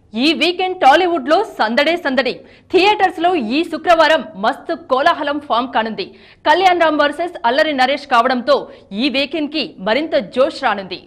ఈ వీకెండ్ టాలీవుడ్ లో సందడే సందడి థియేటర్స్ లో ఈ శుక్రవారం మస్తు కోలాహలం ఫామ్ కానుంది కళ్యాణ్ రామ్ వర్సెస్ అల్లరి నరేష్ కావడంతో ఈ వీకెండ్ కి మరింత జోష్ రానుంది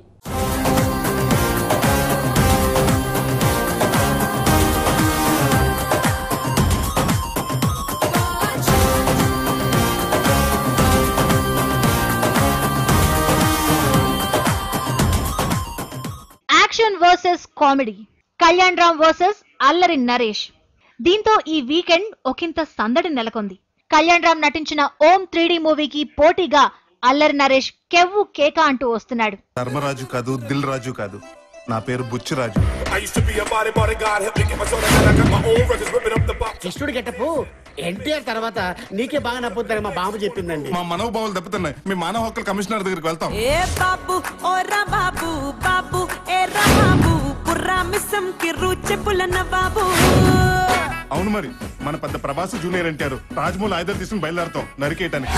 action versus comedy Kalyan Ram versus Allari Naresh దీంతో ఈ వీకెండ్ ఒకంత సందడి నెలకొంది కళ్యాణ్ రామ్ నటించిన ఓం త్రీ మూవీకి పోటీగా అల్లరి నరేష్ కెవ్వు కేక అంటూ వస్తున్నాడు ధర్మరాజు కాదు దిల్ రాజు కాదు నా పేరు Bucchiraju I used to be a body bodyguard, help me get my soul and I got my own records ripping up the box. కృష్ణుడి గెటపు ఎన్టీఆర్ తర్వాత నీకే బాగా నప్పుద్దని మా బాబు చెప్పిందండి మా మనోభావాలు దెబ్బతున్నాయి మీ మానవ హక్కుల కమిషనర్ దగ్గరికి వెళ్తాం ఏ బాబు ఓరా బాబు బాబు ఏరా బాబు కుర్రా మిస్సం కిర్రు చెప్పులన్న బాబు అవును మరి మన పెద్ద ప్రభాస్ జూనియర్ ఎన్టీఆర్ రాజమౌళి ఆయుధాలు తీసుకుని బయలుదేరుతాం నరికేయటానికి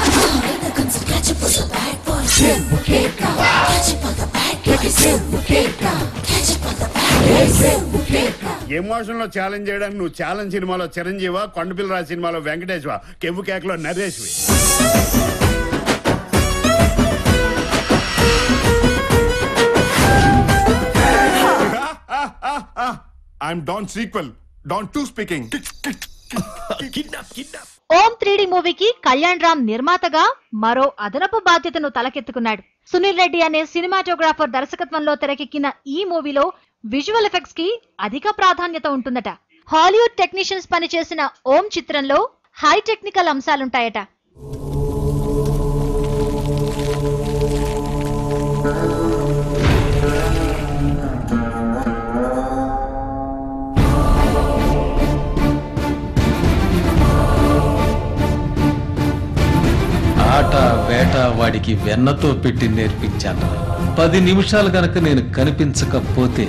ఎమోషన్ లో ఛాలెంజ్ చేయడానికి నువ్వు ఛాలెంజ్ సినిమాలో చిరంజీవ కొండపిల్ల రాజు సినిమాలో వెంకటేశ్వ కెవ్వు కేకలో నరేష్వి I'm Don sequel Don two speaking Om three మూవీకి కళ్యాణ్ రామ్ నిర్మాతగా మరో అదనపు బాధ్యతను తలకెత్తుకున్నాడు సునీల్ రెడ్డి అనే సినిమాటోగ్రాఫర్ దర్శకత్వంలో తెరకెక్కిన ఈ మూవీలో విజువల్ ఎఫెక్ట్స్ కి అధిక ప్రాధాన్యత ఉంటుందట హాలీవుడ్ టెక్నీషియన్స్ పనిచేసిన ఓం చిత్రంలో హై టెక్నికల్ అంశాలుంటాయట ఆట వేట వాడికి వెన్నతో పెట్టి నేర్పించాను పది నిమిషాలు గనక నేను కనిపించకపోతే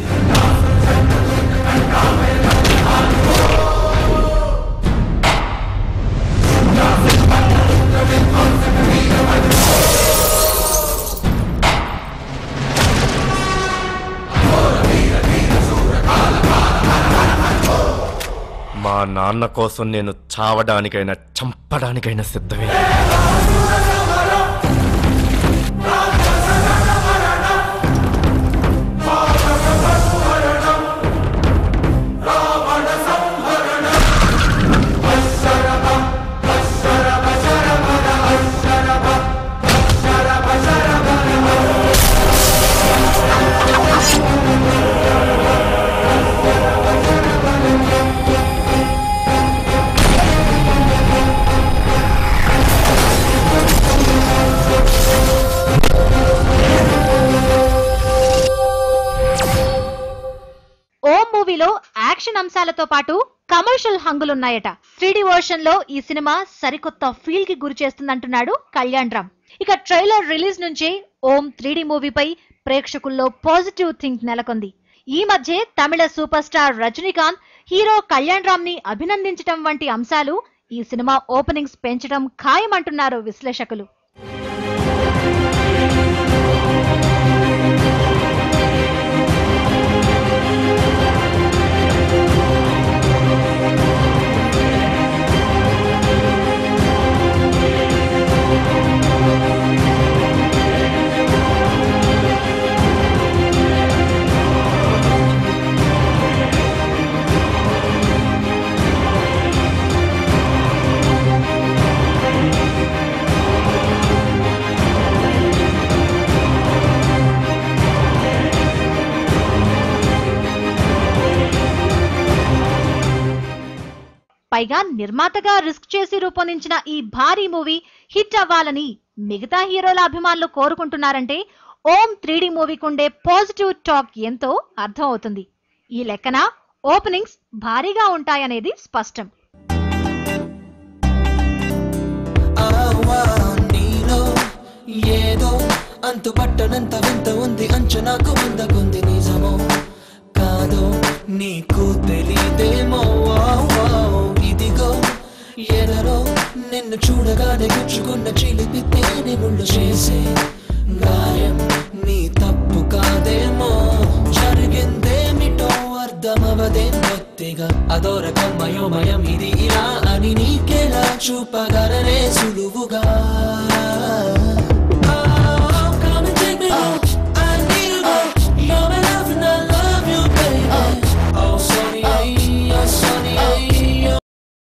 మా నాన్న కోసం నేను చావడానికైనా చంపడానికైనా సిద్ధమే ఓం మూవీలో యాక్షన్ అంశాలతో పాటు కమర్షియల్ హంగులున్నాయట త్రీ వర్షన్ లో ఈ సినిమా సరికొత్త ఫీల్ కి గురి చేస్తుందంటున్నాడు కళ్యాణ్ రామ్ ఇక ట్రైలర్ రిలీజ్ నుంచే ఓం త్రీ మూవీపై ప్రేక్షకుల్లో పాజిటివ్ థింక్ నెలకొంది ఈ మధ్య తమిళ super star Rajinikanth hero Kalyan Ram ని అభినందించడం వంటి అంశాలు ఈ సినిమా ఓపెనింగ్స్ పెంచడం ఖాయమంటున్నారు విశ్లేషకులు పైగా నిర్మాతగా రిస్క్ చేసి రూపొందించిన ఈ భారీ మూవీ హిట్ అవ్వాలని మిగతా హీరోల అభిమానులు కోరుకుంటున్నారంటే ఓం త్రీ మూవీకి ఉండే పాజిటివ్ టాక్ ఎంతో అర్థం అవుతుంది ఈ లెక్కన ఓపెనింగ్స్ భారీగా ఉంటాయనేది స్పష్టం ఆవా నీలో ఏదో అంతుపట్టనంత వింత ఉంది అంచనాకు ముందకుంది నిజమో కాదో నీకు తెలీదేమో ఆవా ఇదిగో ఎదరో నిన్ను చూడగానే గుచ్చుకున్న చిలిపి తేనె ముళ్ళు చేసే గాయం నీ తప్పు కాదేమో జరిగిందేమిటో అర్థమవదేమో బొత్తిగా అదో రకం మయోమయం ఇది ఇలా అని నీకెలా చూపగలనే సులువుగా